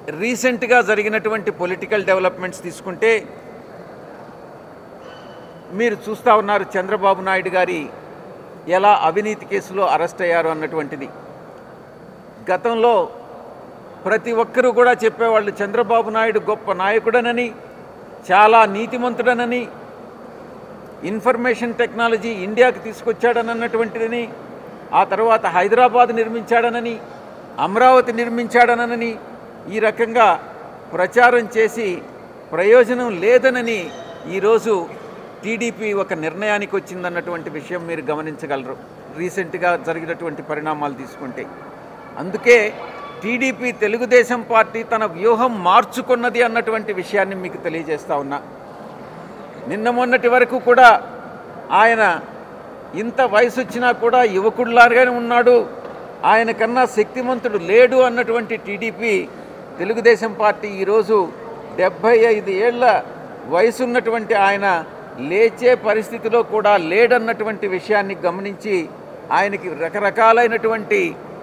రీసెంట్గా జరిగినటువంటి political developments తీసుకుంటే మీరు చూస్తూ ఉన్నారు చంద్రబాబు నాయుడు గారి ఎలా అవినీతి కేసులో అరెస్ట్ అయ్యారు అన్నటువంటిది గతంలో ప్రతి ఒక్కరూ కూడా చెప్పేవాళ్ళు చంద్రబాబు నాయుడు గొప్ప నాయకుడనని చాలా నీతిమంతుడనని ఇన్ఫర్మేషన్ టెక్నాలజీ ఇండియాకి తీసుకొచ్చాడనన్నటువంటిదని ఆ తర్వాత హైదరాబాద్ నిర్మించాడనని అమరావతి నిర్మించాడనని ఈ రకంగా ప్రచారం చేసి ప్రయోజనం లేదనని ఈరోజు టీడీపీ ఒక నిర్ణయానికి వచ్చిందన్నటువంటి విషయం మీరు గమనించగలరు రీసెంట్గా జరిగినటువంటి పరిణామాలు తీసుకుంటే అందుకే టీడీపీ తెలుగుదేశం పార్టీ తన వ్యూహం మార్చుకున్నది అన్నటువంటి విషయాన్ని మీకు తెలియజేస్తా ఉన్నా నిన్న మొన్నటి వరకు కూడా ఆయన ఇంత వయసు వచ్చినా కూడా యువకుడిలాగానే ఉన్నాడు ఆయన కన్నా శక్తిమంతుడు లేడు అన్నటువంటి టీడీపీ తెలుగుదేశం పార్టీ ఈరోజు డెబ్భై ఐదు ఏళ్ల వయసున్నటువంటి ఆయన లేచే పరిస్థితిలో కూడా లేడన్నటువంటి విషయాన్ని గమనించి ఆయనకి రకరకాలైనటువంటి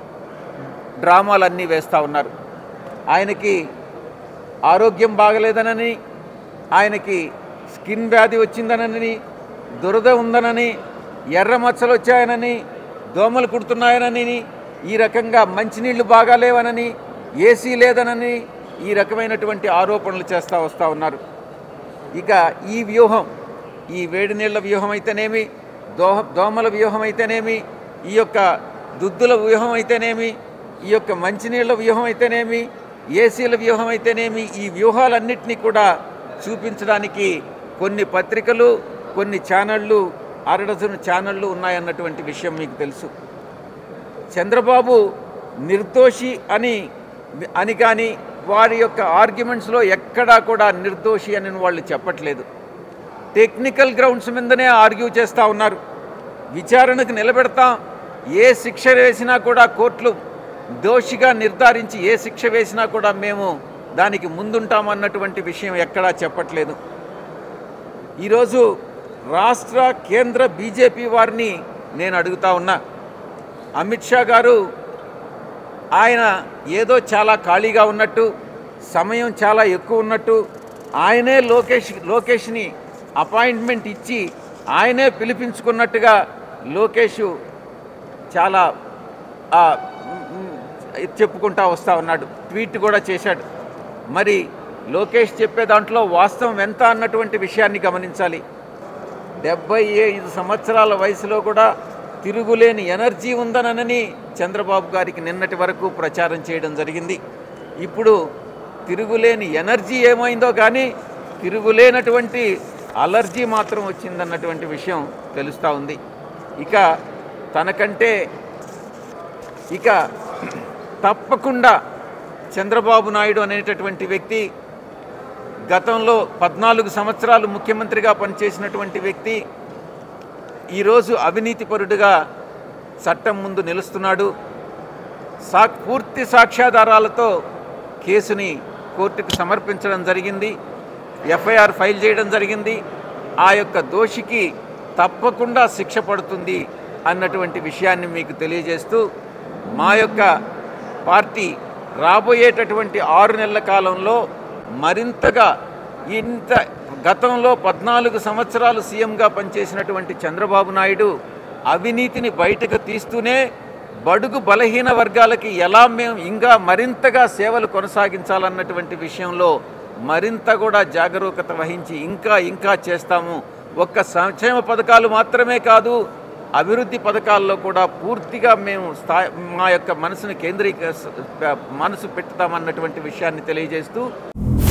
డ్రామాలన్నీ వేస్తూ ఉన్నారు ఆయనకి ఆరోగ్యం బాగలేదనని ఆయనకి స్కిన్ వ్యాధి వచ్చిందనని దురద ఉందనని ఎర్ర మచ్చలు వచ్చాయనని దోమలు కుడుతున్నాయనని ఈ రకంగా మంచినీళ్లు బాగాలేవనని ఏసీ లేదనని ఈ రకమైనటువంటి ఆరోపణలు చేస్తూ వస్తూ ఉన్నారు ఇక ఈ వ్యూహం ఈ వేడి నీళ్ల వ్యూహం అయితేనేమి దోహ దోమల వ్యూహం అయితేనేమి ఈ యొక్క దుద్దుల వ్యూహం అయితేనేమి ఈ యొక్క మంచినీళ్ళ వ్యూహం అయితేనేమి ఏసీల వ్యూహం అయితేనేమి ఈ వ్యూహాలన్నింటినీ కూడా చూపించడానికి కొన్ని పత్రికలు కొన్ని ఛానళ్ళు అరడజను ఛానళ్ళు ఉన్నాయన్నటువంటి విషయం మీకు తెలుసు చంద్రబాబు నిర్దోషి అని అని కానీ వారి యొక్క ఆర్గ్యుమెంట్స్లో ఎక్కడా కూడా నిర్దోషి అని వాళ్ళు చెప్పట్లేదు టెక్నికల్ గ్రౌండ్స్ మీదనే ఆర్గ్యూ చేస్తూ ఉన్నారు విచారణకు నిలబెడతాం ఏ శిక్ష వేసినా కూడా కోర్టులు దోషిగా నిర్ధారించి ఏ శిక్ష వేసినా కూడా మేము దానికి ముందుంటామన్నటువంటి విషయం ఎక్కడా చెప్పట్లేదు ఈరోజు రాష్ట్ర కేంద్ర బీజేపీ వారిని నేను అడుగుతా ఉన్నా అమిత్ షా గారు ఆయన ఏదో చాలా ఖాళీగా ఉన్నట్టు సమయం చాలా ఎక్కువ ఉన్నట్టు ఆయనే లోకేష్ లోకేష్ని అపాయింట్మెంట్ ఇచ్చి ఆయనే పిలిపించుకున్నట్టుగా లోకేష్ చాలా ఆ, మ్, చెప్పుకుంటా వస్తా ఉన్నాడు ట్వీట్ కూడా చేశాడు మరి లోకేష్ చెప్పే దాంట్లో వాస్తవం ఎంత అన్నటువంటి విషయాన్ని గమనించాలి డెబ్బై ఐదు సంవత్సరాల వయసులో కూడా తిరుగులేని ఎనర్జీ ఉందనని చంద్రబాబు గారికి నిన్నటి వరకు ప్రచారం చేయడం జరిగింది ఇప్పుడు తిరుగులేని ఎనర్జీ ఏమైందో కానీ తిరుగులేనటువంటి అలర్జీ మాత్రం వచ్చిందన్నటువంటి విషయం తెలుస్తూ ఉంది ఇక తనకంటే ఇక తప్పకుండా చంద్రబాబు నాయుడు అనేటటువంటి వ్యక్తి గతంలో పద్నాలుగు సంవత్సరాలు ముఖ్యమంత్రిగా పనిచేసినటువంటి వ్యక్తి ఈరోజు అవినీతిపరుడుగా చట్టం ముందు నిలుస్తున్నాడు సా పూర్తి సాక్ష్యాధారాలతో కేసుని కోర్టుకు సమర్పించడం జరిగింది ఎఫ్ఐఆర్ ఫైల్ చేయడం జరిగింది ఆ యొక్క దోషికి తప్పకుండా శిక్ష పడుతుంది అన్నటువంటి విషయాన్ని మీకు తెలియజేస్తూ మా యొక్క పార్టీ రాబోయేటటువంటి ఆరు నెలల కాలంలో మరింతగా ఇంత గతంలో పద్నాలుగు సంవత్సరాలు సీఎంగా పనిచేసినటువంటి చంద్రబాబు నాయుడు అవినీతిని బయటకు తీస్తూనే బడుగు బలహీన వర్గాలకి ఎలా మేము ఇంకా మరింతగా సేవలు కొనసాగించాలన్నటువంటి విషయంలో మరింత కూడా జాగరూకత వహించి ఇంకా ఇంకా చేస్తాము ఒక్క సంక్షేమ పథకాలు మాత్రమే కాదు అభివృద్ధి పథకాల్లో కూడా పూర్తిగా మేము స్థాయి మా యొక్క మనసును కేంద్రీక మనసు పెట్టుతామన్నటువంటి విషయాన్ని తెలియజేస్తూ